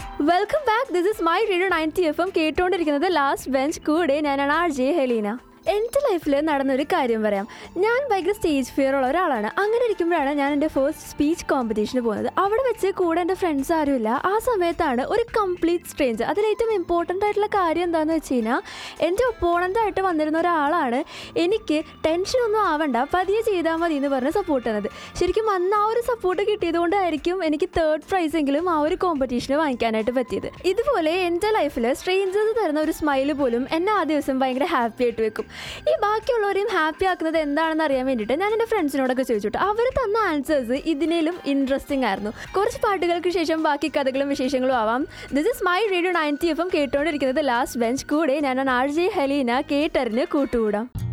welcome back this is my radio ninety F M കേട്ടുകൊണ്ടിരിക്കുന്നത് last bench കൂടെ ഞാനാണ് R J Helena എൻ്റെ ലൈഫിൽ നടന്ന ഒരു കാര്യം പറയാം ഞാൻ ഭയങ്കര സ്റ്റേജ് ഫിയർ ഉള്ള ഒരാളാണ് അങ്ങനെ ഇരിക്കുമ്പോഴാണ് ഞാൻ എൻ്റെ ഫസ്റ്റ് സ്പീച്ച് കോമ്പറ്റീഷന് പോകുന്നത് അവിടെ വെച്ച് കൂടെ എൻ്റെ ഫ്രണ്ട്സ് ആരുമില്ല ആ സമയത്താണ് ഒരു കംപ്ലീറ്റ് സ്ട്രേഞ്ചർ അതിൽ ഏറ്റവും ഇമ്പോർട്ടൻ്റ് ആയിട്ടുള്ള കാര്യം എന്താണെന്ന് വെച്ച് കഴിഞ്ഞാൽ എൻ്റെ ഒപ്പോണൻ്റായിട്ട് വന്നിരുന്ന ഒരാളാണ് എനിക്ക് ടെൻഷനൊന്നും ആവണ്ട പതിയെ ചെയ്താൽ മതി എന്ന് പറഞ്ഞ് സപ്പോർട്ട് ചെയ്യുന്നത് ശരിക്കും അന്ന് ആ ഒരു സപ്പോർട്ട് കിട്ടിയതുകൊണ്ടായിരിക്കും എനിക്ക് തേർഡ് പ്രൈസ് എങ്കിലും ആ ഒരു കോമ്പറ്റീഷന് വാങ്ങിക്കാനായിട്ട് പറ്റിയത് ഇതുപോലെ എൻ്റെ ലൈഫിൽ സ്ട്രേഞ്ചേഴ്സ് തരുന്ന ഒരു സ്മൈൽ പോലും എന്നെ ആ ദിവസം ഭയങ്കര ഹാപ്പി ആയിട്ട് വെക്കും ഈ ബാക്കിയുള്ളവരെയും ഹാപ്പി ആക്കുന്നത് എന്താണെന്ന് അറിയാൻ വേണ്ടിയിട്ട് ഞാൻ എൻ്റെ ഫ്രണ്ട്സിനോടൊക്കെ ചോദിച്ചിട്ട് അവർ തന്ന ആൻസേഴ്സ് ഇതിനേലും ഇൻട്രസ്റ്റിംഗ് ആയിരുന്നു കുറച്ച് പാട്ടുകൾക്ക് ശേഷം ബാക്കി കഥകളും വിശേഷങ്ങളും ആവാം this is my radio ninety F M കേട്ടുകൊണ്ടിരിക്കുന്നത് ലാസ്റ്റ് ബെഞ്ച് കൂടെ ഞാൻ ആർ ജെ ഹലീന കേട്ടറിന് കൂട്ടുകൂടാം